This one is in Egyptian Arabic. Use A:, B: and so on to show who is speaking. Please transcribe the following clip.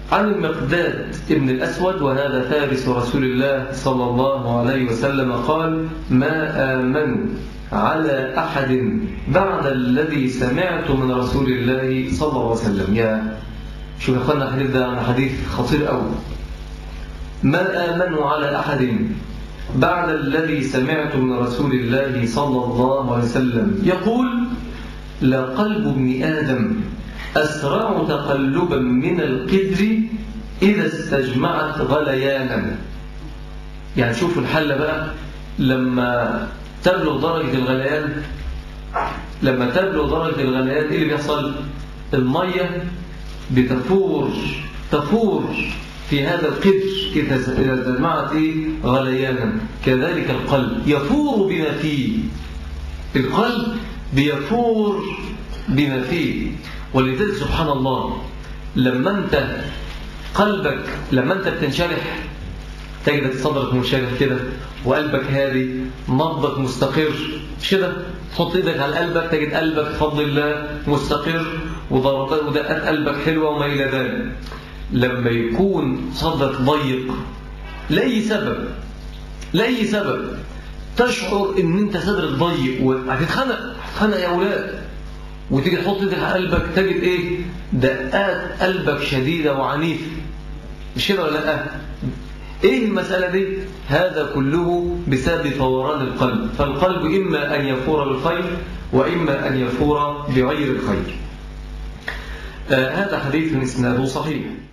A: عن المقداد ابن الأسود وهذا فارس رسول الله صلى الله عليه وسلم قال ما آمنوا على أحد بعد الذي سمعت من رسول الله صلى الله عليه وسلم يا شوف يا أخوانا الحديث ده حديث خطير قوي ما آمنوا على أحد بعد الذي سمعت من رسول الله صلى الله عليه وسلم يقول لقلب ابن آدم أسرع تقلبا من القدر إذا استجمعت غليانا يعني شوفوا الحل بقى لما تبلغ درجة الغليان لما تبلغ درجة الغليان إيه اللي بيحصل المية بتفور تفور في هذا القدر إذا استجمعت إيه غليانا كذلك القلب يفور بما فيه القلب بيفور بما فيه ولذلك سبحان الله لما انت قلبك لما انت بتنشرح تجد صدرك منشرح كده وقلبك هادي نبضك مستقر مش كده تحط ايدك على قلبك تجد قلبك بفضل الله مستقر وضربات ودقات قلبك حلوه وما الى ذلك لما يكون صدرك ضيق لاي سبب لاي سبب تشعر ان انت صدرك ضيق وهتتخنق هتتخنق يا اولاد وتيجي تحط ايدك على قلبك تجد ايه دقات قلبك شديده وعنيفه مش كده ولا لا ايه المساله دي هذا كله بسبب فوران القلب فالقلب اما ان يفور بالخير واما ان يفور بغير الخير آه هذا حديث اسناده صحيح